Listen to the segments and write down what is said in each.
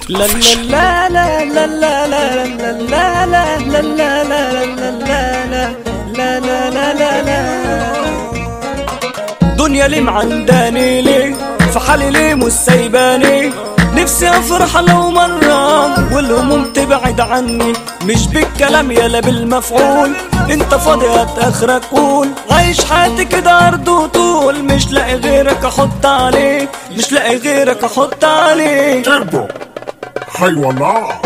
لا لا لا لا لا لا لا لا لا لا لا لا لا لا لا لا لا لا لا دنيا ليه معنداني ليه في حالي ليه مش سايباني نفسي افرح لو مرة والهموم تبعد عني مش بالكلام يلا بالمفعول انت فاضي هات اخرك قول عايش حياتي كده عرض وطول مش لاقي غيرك احط عليه مش لاقي غيرك احط عليه تربو حي والله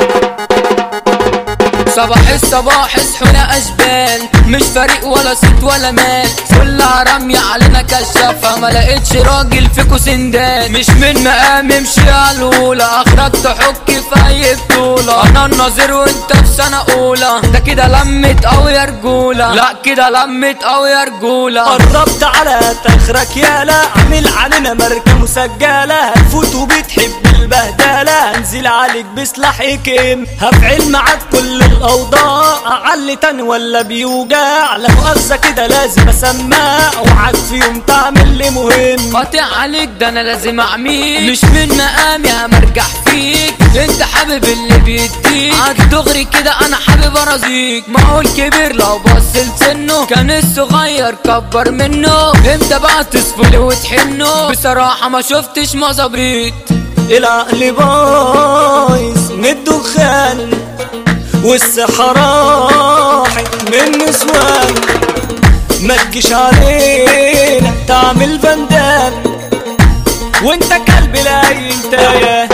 صباح الصباح اصحونا اشبال مش فريق ولا صوت ولا مال كلها رمية علينا كشافة ما لقيتش راجل فيكو سندان مش من مقام امشي على الاولى اخرك تحك في اي بطولة انا الناظر وانت في سنة اولى ده كده لمت او يا رجولة لا كده لمت او يا رجولة قربت على تخرك يالا عامل علينا ماركة مسجلة هتفوت وبتحب البهدلة هنزل عليك بسلاح كم هفعل معاك كل الأوضاع أعلي تاني ولا بيوجع لا مؤاخذة كده لازم أسمع اوعك في يوم تعمل لي مهم قاطع عليك ده انا لازم اعميك مش من مقامي همرجح فيك انت حابب اللي بيديك عالدغري كده انا حابب ارازيك معقول كبير لو بص لسنه كان الصغير كبر منه امتى بقى تصفل وتحنه بصراحة ما شفتش مظابريت العقل بايظ من الدخان والصحة راحت من نسوان ما تجيش علينا تعمل بندان وانت كلب لا انت يا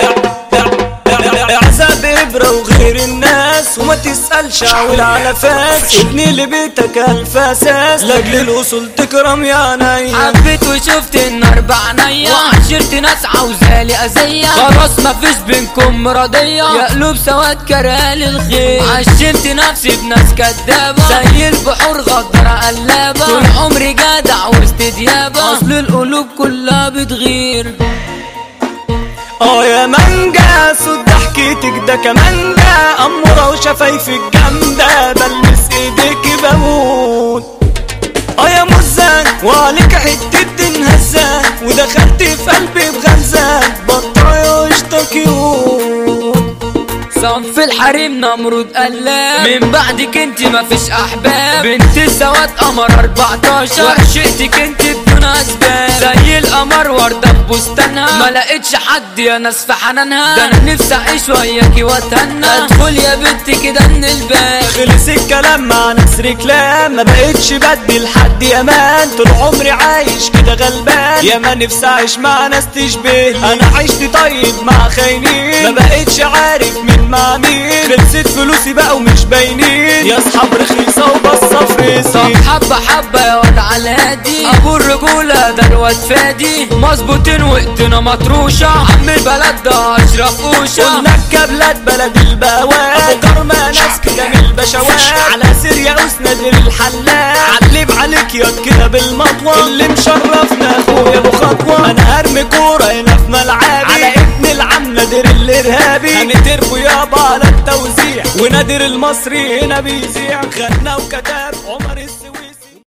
عذاب ابره وغير الناس وما تسألش عول على فاس ابني لبيتك الفاساس لاجل الاصول تكرم يا نايا حبيت وشفت النار بعينيا وعشرت ناس عاوزالي اذية خلاص مفيش بينكم راضية يا قلوب سواد كرهالي الخير عشمت نفسي بناس كدابة زي البحور غدارة قلابة طول عمري جدع وسط ديابة اصل القلوب كلها بتغير اه يا مانجا صوت ضحكتك ده كمانجا أمورة وشفايفك جامدة بلمس ايديك بموت اه يا مزة وعليك حتة انهزة ودخلت في قلبي بغمزة بطايا اشتكيوت صنف الحريم نمرود قلاب من بعدك انت مفيش احباب بنت السواد قمر 14 وعشقتك انت بدون اسباب زي القمر وردة في بستانها ما لقيتش حد يا ناس في حنانها ده انا نفسي اعيش وياكي واتهنى ادخل يا بنت كده من الباب خلص الكلام مع ناس ركلام ما بقتش بدي لحد امان طول عمري عايش كده غلبان يا ما نفسي اعيش مع ناس تشبه انا عشت طيب مع خاينين ما بقتش عارف مين مع مين خلصت فلوسي بقى ومش باينين يا اصحاب رخيصه وبصه في طب رزقي حبة حبة يا واد على الهادي ابو الرجولة ده الواد فادي مظبوطين وقتنا مطروشة عم البلد ده اشرف قوشة قلنا بلاد بلد البواب ابو كرمة ناس كده من البشوات على سير يا نادر الحلاق علم عليك يا كده بالمطوة اللي مشرفنا اخويا ابو خطوة انا هرمي كورة هنا في ملعبي على ابن العم نادر الارهابي هنتربو يابا على التوزيع ونادر المصري هنا بيذيع غنى وكتب عمر